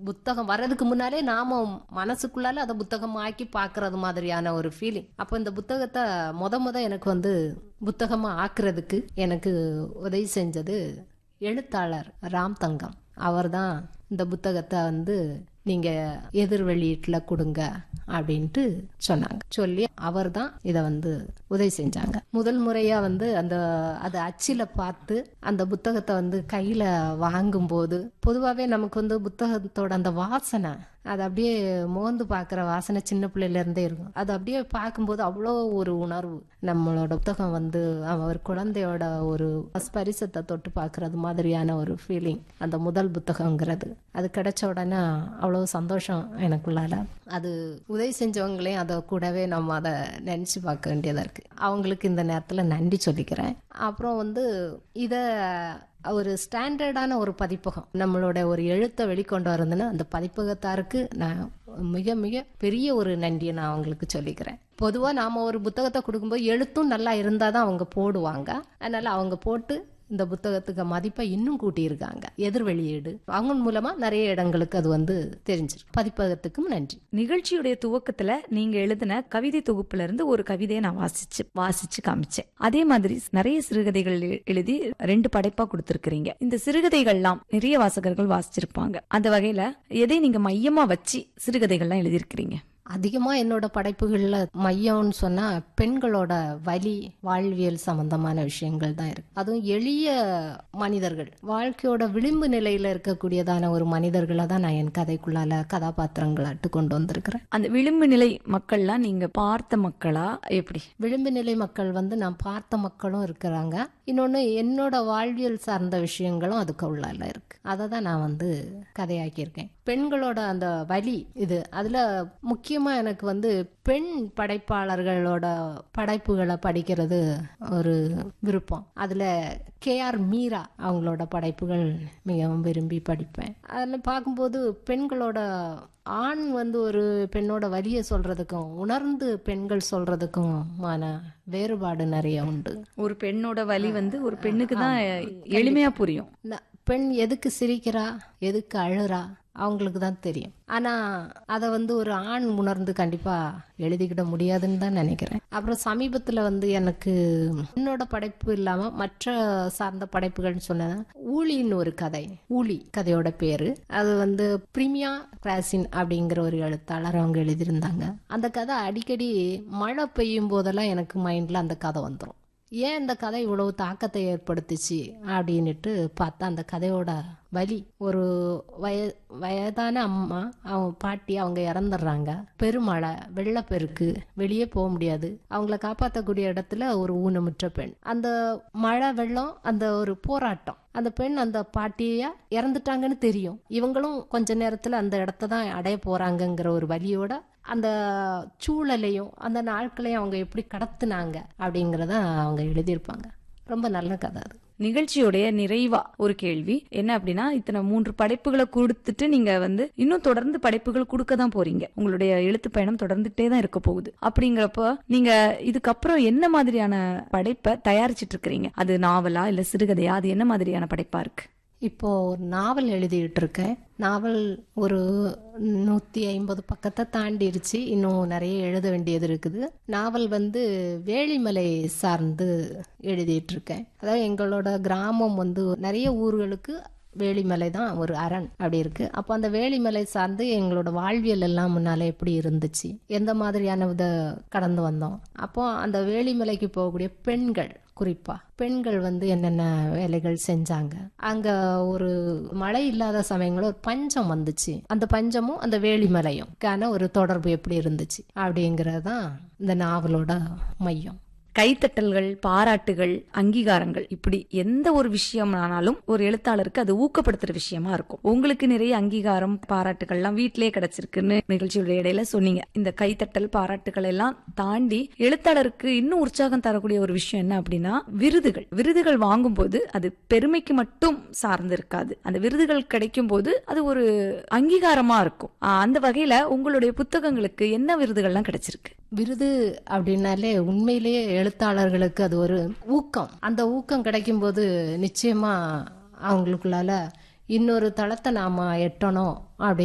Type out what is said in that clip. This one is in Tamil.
புத்தகம் வர்றதுக்கு முன்னாலே நாம மனசுக்குள்ளால அதை புத்தகமாக்கி பாக்குறது மாதிரியான ஒரு ஃபீலிங் அப்போ இந்த புத்தகத்தை முத முத எனக்கு வந்து புத்தகமா ஆக்குறதுக்கு எனக்கு உதவி செஞ்சது எழுத்தாளர் ராம் தங்கம் அவர்தான் இந்த புத்தகத்தை வந்து நீங்க எதிர் வெளியீட்டுல கொடுங்க அப்படின்ட்டு சொன்னாங்க சொல்லி அவர் தான் இதை வந்து உதவி செஞ்சாங்க முதல் முறையா வந்து அந்த அதை அச்சில பார்த்து அந்த புத்தகத்தை வந்து கையில வாங்கும்போது பொதுவாகவே நமக்கு வந்து புத்தகத்தோட அந்த வாசனை அது அப்படியே மோந்து பார்க்குற வாசனை சின்ன பிள்ளையில இருந்தே இருக்கும் அது அப்படியே பார்க்கும்போது அவ்வளோ ஒரு உணர்வு நம்மளோட புத்தகம் வந்து அவர் குழந்தையோட ஒரு ஸ்பரிசத்தை தொட்டு பார்க்கறது மாதிரியான ஒரு ஃபீலிங் அந்த முதல் புத்தகங்கிறது அது கிடைச்ச உடனே அவ்வளோ சந்தோஷம் எனக்குள்ளால அது உதவி செஞ்சவங்களையும் அதை கூடவே நம்ம அதை நினச்சி பார்க்க வேண்டியதாக இருக்குது அவங்களுக்கு இந்த நேரத்தில் நன்றி சொல்லிக்கிறேன் அப்புறம் வந்து இதை ஒரு ஸ்டாண்டர்டான ஒரு பதிப்பகம் நம்மளோட ஒரு எழுத்தை வெளிக்கொண்டு வரதுன்னா அந்த பதிப்பகத்தாருக்கு நான் மிக மிக பெரிய ஒரு நன்றியை நான் அவங்களுக்கு சொல்லிக்கிறேன் பொதுவாக நாம் ஒரு புத்தகத்தை கொடுக்கும்போது எழுத்தும் நல்லா இருந்தால் தான் அவங்க போடுவாங்க அதனால் அவங்க போட்டு இந்த புத்தகத்துக்கு மதிப்பை இன்னும் கூட்டியிருக்காங்க எதிர் வெளியீடு அவங்க மூலமா நிறைய இடங்களுக்கு அது வந்து தெரிஞ்சிருக்கு பதிப்பகத்துக்கும் நன்றி நிகழ்ச்சியுடைய துவக்கத்துல நீங்க எழுதின கவிதை தொகுப்புல இருந்து ஒரு கவிதையை நான் வாசிச்சு வாசிச்சு காமிச்சேன் அதே மாதிரி நிறைய சிறுகதைகள் எ- எழுதி ரெண்டு படைப்பா கொடுத்திருக்கிறீங்க இந்த சிறுகதைகள்லாம் நிறைய வாசகர்கள் வாசிச்சிருப்பாங்க அந்த வகையில எதை நீங்க மையமா வச்சு சிறுகதைகள்லாம் எழுதியிருக்கிறீங்க அதிகமா என்னோட படைப்புகள்ல மையம்னு சொன்னா பெண்களோட வலி வாழ்வியல் சம்பந்தமான விஷயங்கள் தான் இருக்கு அதுவும் எளிய மனிதர்கள் வாழ்க்கையோட விளிம்பு நிலையில இருக்கக்கூடியதான ஒரு மனிதர்களை தான் நான் என் கதைக்குள்ளால கதாபாத்திரங்களாட்டு கொண்டு வந்திருக்கிறேன் அந்த விளிம்பு நிலை மக்கள்லாம் நீங்க பார்த்த மக்களா எப்படி விளிம்பு நிலை மக்கள் வந்து நான் பார்த்த மக்களும் இருக்கிறாங்க இன்னொன்று என்னோட வாழ்வியல் சார்ந்த விஷயங்களும் அதுக்கு உள்ளால இருக்கு அதை தான் நான் வந்து கதையாக்கியிருக்கேன் பெண்களோட அந்த வலி இது அதில் முக்கியமாக எனக்கு வந்து பெண் படைப்பாளர்களோட படைப்புகளை படிக்கிறது ஒரு விருப்பம் அதில் கேஆர் மீரா அவங்களோட படைப்புகள் மிகவும் விரும்பி படிப்பேன் அதில் பார்க்கும்போது பெண்களோட ஆண் வந்து ஒரு பெண்ணோட வலியை சொல்றதுக்கும் உணர்ந்து பெண்கள் சொல்றதுக்குமான வேறுபாடு நிறைய உண்டு ஒரு பெண்ணோட வலி வந்து ஒரு பெண்ணுக்கு தான் எளிமையா புரியும் இந்த பெண் எதுக்கு சிரிக்கிறா எதுக்கு அழுறா அவங்களுக்கு தான் தெரியும் ஆனா அதை வந்து ஒரு ஆண் உணர்ந்து கண்டிப்பா எழுதிக்கிட முடியாதுன்னு தான் நினைக்கிறேன் அப்புறம் சமீபத்துல வந்து எனக்கு என்னோட படைப்பு இல்லாம மற்ற சார்ந்த படைப்புகள்னு சொன்னேன்னா ஊழின்னு ஒரு கதை ஊழி கதையோட பேரு அது வந்து பிரிமியா கிராசின் அப்படிங்கிற ஒரு எழுத்தாளர் அவங்க எழுதியிருந்தாங்க அந்த கதை அடிக்கடி மழை பெய்யும் போதெல்லாம் எனக்கு மைண்ட்ல அந்த கதை வந்துடும் ஏன் இந்த கதை இவ்வளவு தாக்கத்தை ஏற்படுத்துச்சு அப்படின்னுட்டு பார்த்தா அந்த கதையோட வலி ஒரு வய வயதான அம்மா அவங்க பாட்டி அவங்க இறந்துடுறாங்க பெருமழை வெள்ளப்பெருக்கு வெளியே போக முடியாது அவங்கள காப்பாற்றக்கூடிய இடத்துல ஒரு ஊனமுற்ற பெண் அந்த மழை வெள்ளம் அந்த ஒரு போராட்டம் அந்த பெண் அந்த பாட்டியா இறந்துட்டாங்கன்னு தெரியும் இவங்களும் கொஞ்ச நேரத்துல அந்த இடத்த தான் அடைய போறாங்கங்கிற ஒரு வலியோட அந்த சூழலையும் அந்த நாட்களையும் அவங்க எப்படி கடத்துனாங்க அப்படிங்கிறத அவங்க எழுதியிருப்பாங்க ரொம்ப நல்ல கதை அது நிகழ்ச்சியோடைய நிறைவா ஒரு கேள்வி என்ன அப்படின்னா இத்தனை மூன்று படைப்புகளை கொடுத்துட்டு நீங்க வந்து இன்னும் தொடர்ந்து படைப்புகள் கொடுக்க தான் போறீங்க உங்களுடைய எழுத்து பயணம் தொடர்ந்துட்டே தான் இருக்க போகுது அப்படிங்கிறப்ப நீங்க இதுக்கப்புறம் என்ன மாதிரியான படைப்பை தயாரிச்சிட்டு இருக்கிறீங்க அது நாவலா இல்ல சிறுகதையா அது என்ன மாதிரியான படைப்பா இருக்கு இப்போ ஒரு நாவல் எழுதிட்டு இருக்கேன் நாவல் ஒரு நூற்றி ஐம்பது பக்கத்தை தாண்டிருச்சு இன்னும் நிறைய எழுத வேண்டியது இருக்குது நாவல் வந்து வேளிமலை சார்ந்து எழுதிட்டு இருக்கேன் அதாவது எங்களோட கிராமம் வந்து நிறைய ஊர்களுக்கு வேளிமலை தான் ஒரு அரண் அப்படி இருக்கு அப்போ அந்த வேளிமலை சார்ந்து எங்களோட வாழ்வியல் எல்லாம் முன்னால எப்படி இருந்துச்சு எந்த மாதிரியான இதை கடந்து வந்தோம் அப்போ அந்த வேளிமலைக்கு போகக்கூடிய பெண்கள் குறிப்பா பெண்கள் வந்து என்னென்ன வேலைகள் செஞ்சாங்க அங்க ஒரு மழை இல்லாத சமயங்களில் ஒரு பஞ்சம் வந்துச்சு அந்த பஞ்சமும் அந்த வேளிமலையும் கான ஒரு தொடர்பு எப்படி இருந்துச்சு அப்படிங்கிறது தான் இந்த நாவலோட மையம் கைத்தட்டல்கள் பாராட்டுகள் அங்கீகாரங்கள் இப்படி எந்த ஒரு விஷயம்னாலும் ஒரு எழுத்தாளருக்கு அது ஊக்கப்படுத்துற விஷயமா இருக்கும் உங்களுக்கு நிறைய அங்கீகாரம் பாராட்டுகள்லாம் வீட்டிலேயே கிடைச்சிருக்குன்னு நிகழ்ச்சியுடைய இடையில சொன்னீங்க இந்த கைத்தட்டல் பாராட்டுகள் எல்லாம் தாண்டி எழுத்தாளருக்கு இன்னும் உற்சாகம் தரக்கூடிய ஒரு விஷயம் என்ன அப்படின்னா விருதுகள் விருதுகள் வாங்கும்போது அது பெருமைக்கு மட்டும் சார்ந்து இருக்காது அந்த விருதுகள் கிடைக்கும் போது அது ஒரு அங்கீகாரமா இருக்கும் ஆஹ் அந்த வகையில உங்களுடைய புத்தகங்களுக்கு என்ன விருதுகள்லாம் கிடைச்சிருக்கு விருது அப்படின்னாலே உண்மையிலேயே எழுத்தாளர்களுக்கு அது ஒரு ஊக்கம் அந்த ஊக்கம் கிடைக்கும் போது நிச்சயமா அவங்களுக்குள்ளால இன்னொரு தளத்தை நாம எட்டணும் அப்படி